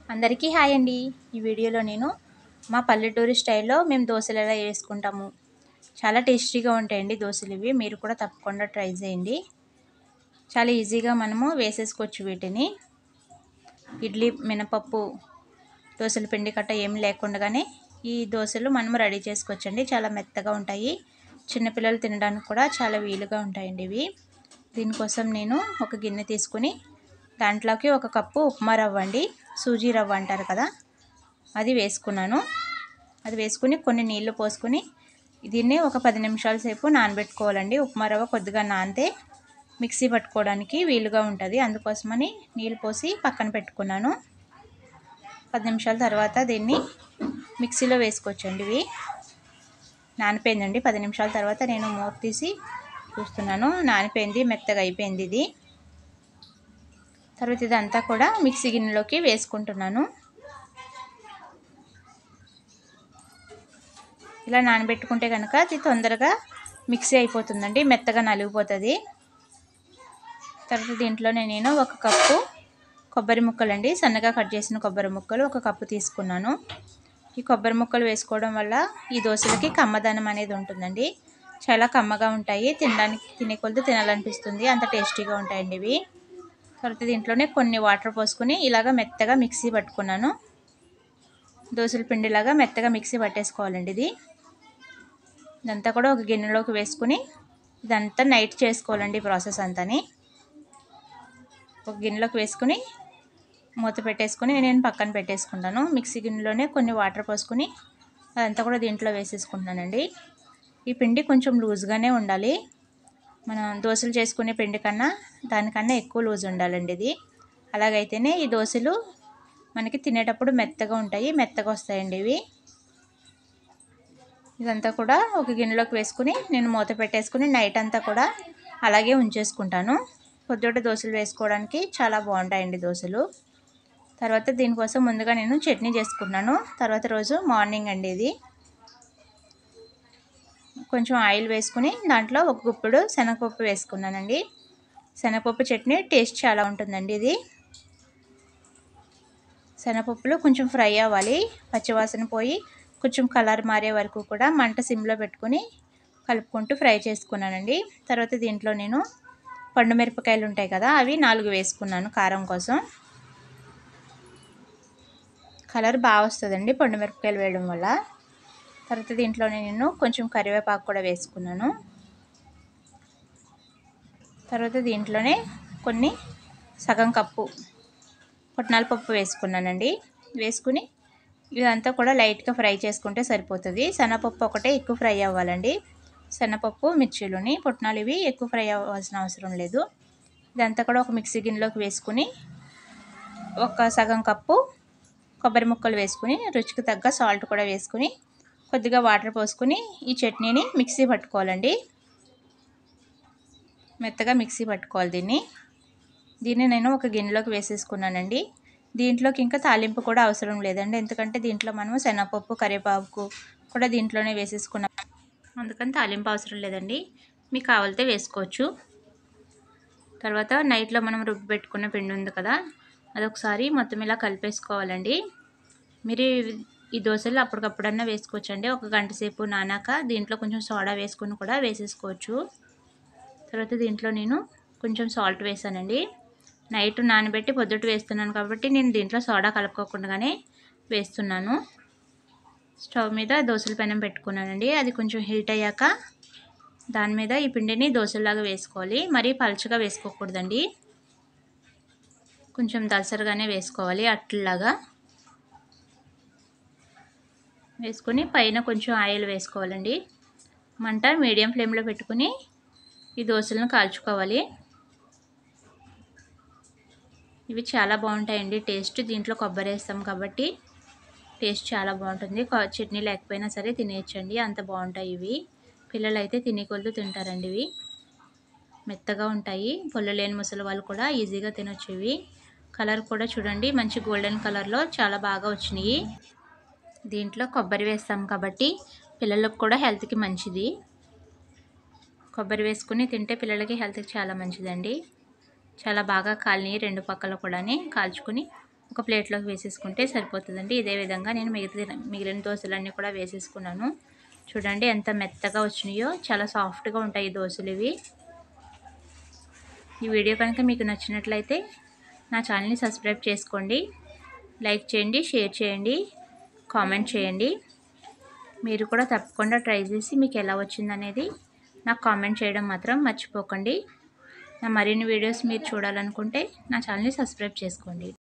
అందరికీ హాయ్ అండి ఈ వీడియోలో నేను మా పల్లెటూరి స్టైల్లో మేము దోశలు ఎలా వేసుకుంటాము చాలా టేస్టీగా ఉంటాయండి దోశలు ఇవి మీరు కూడా తప్పకుండా ట్రై చేయండి చాలా ఈజీగా మనము వేసేసుకోవచ్చు వీటిని ఇడ్లీ మినపప్పు దోశల పిండి కట్ట ఏమి లేకుండానే ఈ దోశలు మనం రెడీ చేసుకోవచ్చండి చాలా మెత్తగా ఉంటాయి చిన్నపిల్లలు తినడానికి కూడా చాలా వీలుగా ఉంటాయండి ఇవి దీనికోసం నేను ఒక గిన్నె తీసుకుని దాంట్లోకి ఒక కప్పు ఉప్మా రవ్వ అండి సూజీ రవ్వ అంటారు కదా అది వేసుకున్నాను అది వేసుకుని కొన్ని నీళ్లు పోసుకుని దీన్ని ఒక పది నిమిషాల సేపు నానబెట్టుకోవాలండి ఉప్మా రవ్వ కొద్దిగా నానితే మిక్సీ పట్టుకోవడానికి వీలుగా ఉంటుంది అందుకోసమని నీళ్ళు పోసి పక్కన పెట్టుకున్నాను పది నిమిషాల తర్వాత దీన్ని మిక్సీలో వేసుకోవచ్చండి ఇవి నానిపోయిందండి పది నిమిషాల తర్వాత నేను మూత తీసి చూస్తున్నాను నానిపోయింది మెత్తగా అయిపోయింది ఇది తర్వాత ఇదంతా కూడా మిక్సీ గిన్నెలోకి వేసుకుంటున్నాను ఇలా నానబెట్టుకుంటే కనుక అది తొందరగా మిక్సీ అయిపోతుందండి మెత్తగా నలిగిపోతుంది తర్వాత దీంట్లోనే నేను ఒక కప్పు కొబ్బరి ముక్కలు అండి సన్నగా కట్ చేసిన కొబ్బరి ముక్కలు ఒక కప్పు తీసుకున్నాను ఈ కొబ్బరి ముక్కలు వేసుకోవడం వల్ల ఈ దోశలకి కమ్మదనం అనేది ఉంటుందండి చాలా కమ్మగా ఉంటాయి తినడానికి తినే కొలది తినాలనిపిస్తుంది అంత టేస్టీగా ఉంటాయండి ఇవి తర్వాత దీంట్లోనే కొన్ని వాటర్ పోసుకుని ఇలాగ మెత్తగా మిక్సీ పట్టుకున్నాను దోశల పిండిలాగా మెత్తగా మిక్సీ పట్టేసుకోవాలండి ఇది ఇదంతా కూడా ఒక గిన్నెలోకి వేసుకుని ఇదంతా నైట్ చేసుకోవాలండి ప్రాసెస్ అంతాని ఒక గిన్నెలోకి వేసుకుని మూత పెట్టేసుకుని నేను పక్కన పెట్టేసుకుంటాను మిక్సీ గిన్నెలోనే కొన్ని వాటర్ పోసుకుని అదంతా కూడా దీంట్లో వేసేసుకుంటున్నానండి ఈ పిండి కొంచెం లూజ్గానే ఉండాలి మనం దోశలు చేసుకునే పిండి కన్నా దానికన్నా ఎక్కువ లూజ్ ఉండాలండి ఇది అలాగైతేనే ఈ దోశలు మనకి తినేటప్పుడు మెత్తగా ఉంటాయి మెత్తగా వస్తాయండి ఇవి ఇదంతా కూడా ఒక గిన్నెలోకి వేసుకుని నేను మూత పెట్టేసుకుని నైట్ అంతా కూడా అలాగే ఉంచేసుకుంటాను పొద్దుట దోశలు వేసుకోవడానికి చాలా బాగుంటాయండి దోశలు తర్వాత దీనికోసం ముందుగా నేను చట్నీ చేసుకున్నాను తర్వాత రోజు మార్నింగ్ అండి ఇది కొంచెం ఆయిల్ వేసుకుని దాంట్లో ఒక గుప్పుడు శనగపప్పు వేసుకున్నానండి శనగపప్పు చట్నీ టేస్ట్ చాలా ఉంటుందండి ఇది శనగపప్పులు కొంచెం ఫ్రై అవ్వాలి పచ్చివాసన పోయి కొంచెం కలర్ మారే వరకు కూడా మంట సిమ్లో పెట్టుకుని కలుపుకుంటూ ఫ్రై చేసుకున్నానండి తర్వాత దీంట్లో నేను పండు మిరపకాయలు ఉంటాయి కదా అవి నాలుగు వేసుకున్నాను కారం కోసం కలర్ బాగా వస్తుందండి పండు మిరపకాయలు వేయడం వల్ల తర్వాత దీంట్లోనే నేను కొంచెం కరివేపాకు కూడా వేసుకున్నాను తర్వాత దీంట్లోనే కొన్ని సగం కప్పు పుట్నాల పప్పు వేసుకున్నానండి వేసుకుని ఇదంతా కూడా లైట్గా ఫ్రై చేసుకుంటే సరిపోతుంది శనగపప్పు ఒకటే ఎక్కువ ఫ్రై అవ్వాలండి శనగపప్పు మిర్చీలుని పుట్నాలు ఇవి ఎక్కువ ఫ్రై అవ్వాల్సిన అవసరం లేదు ఇదంతా కూడా ఒక మిక్సీ గిన్నెలోకి వేసుకుని ఒక సగం కప్పు కొబ్బరి ముక్కలు వేసుకుని రుచికి తగ్గ సాల్ట్ కూడా వేసుకుని కొద్దిగా వాటర్ పోసుకుని ఈ చట్నీని మిక్సీ పట్టుకోవాలండి మెత్తగా మిక్సీ పట్టుకోవాలి దీన్ని దీన్ని నేను ఒక గిన్నెలోకి వేసేసుకున్నానండి దీంట్లోకి ఇంకా తాలింపు కూడా అవసరం లేదండి ఎందుకంటే దీంట్లో మనము శనగపప్పు కరివేపాకు కూడా దీంట్లోనే వేసేసుకున్నాం అందుకని తాలింపు అవసరం లేదండి మీకు కావాలితే వేసుకోవచ్చు తర్వాత నైట్లో మనం రుబ్బి పెట్టుకున్న పిండి ఉంది కదా అదొకసారి మొత్తం ఇలా కలిపేసుకోవాలండి మీరు ఈ దోశలు అప్పటికప్పుడన్నా వేసుకోవచ్చండి ఒక గంట సేపు నానాక దీంట్లో కొంచెం సోడా వేసుకుని కూడా వేసేసుకోవచ్చు తర్వాత దీంట్లో నేను కొంచెం సాల్ట్ వేసానండి నైట్ నానబెట్టి పొద్దుట వేస్తున్నాను కాబట్టి నేను దీంట్లో సోడా కలుపుకోకుండానే వేస్తున్నాను స్టవ్ మీద దోశల పెనం పెట్టుకున్నానండి అది కొంచెం హీట్ అయ్యాక దాని మీద ఈ పిండిని దోశలాగా వేసుకోవాలి మరీ పలుచగా వేసుకోకూడదండి కొంచెం దలసరిగానే వేసుకోవాలి అట్లలాగా వేసుకొని పైన కొంచెం ఆయిల్ వేసుకోవాలండి మంట మీడియం ఫ్లేమ్లో పెట్టుకుని ఈ దోశలను కాల్చుకోవాలి ఇవి చాలా బాగుంటాయండి టేస్ట్ దీంట్లో కొబ్బరి వేస్తాం కాబట్టి టేస్ట్ చాలా బాగుంటుంది చట్నీ లేకపోయినా సరే తినేయచ్చండి అంత బాగుంటాయి ఇవి పిల్లలు అయితే తినేకొద్దు తింటారండి ఇవి మెత్తగా ఉంటాయి పొల్లు లేని ముసలి వాళ్ళు కూడా ఈజీగా తినొచ్చు ఇవి కలర్ కూడా చూడండి మంచి గోల్డెన్ కలర్లో చాలా బాగా వచ్చినాయి దీంట్లో కొబ్బరి వేస్తాం కాబట్టి పిల్లలకు కూడా హెల్త్కి మంచిది కొబ్బరి వేసుకుని తింటే పిల్లలకి హెల్త్కి చాలా మంచిదండి చాలా బాగా కాలినాయి రెండు పక్కల కూడా కాల్చుకుని ఒక ప్లేట్లోకి వేసేసుకుంటే సరిపోతుందండి ఇదే విధంగా నేను మిగతా మిగిలిన దోశలన్నీ కూడా వేసేసుకున్నాను చూడండి ఎంత మెత్తగా వచ్చినాయో చాలా సాఫ్ట్గా ఉంటాయి ఈ దోశలు ఇవి ఈ వీడియో కనుక మీకు నచ్చినట్లయితే నా ఛానల్ని సబ్స్క్రైబ్ చేసుకోండి లైక్ చేయండి షేర్ చేయండి కామెంట్ చేయండి మీరు కూడా తప్పకుండా ట్రై చేసి మీకు ఎలా వచ్చిందనేది నాకు కామెంట్ చేయడం మాత్రం మర్చిపోకండి నా మరిన్ని వీడియోస్ మీరు చూడాలనుకుంటే నా ఛానల్ని సబ్స్క్రైబ్ చేసుకోండి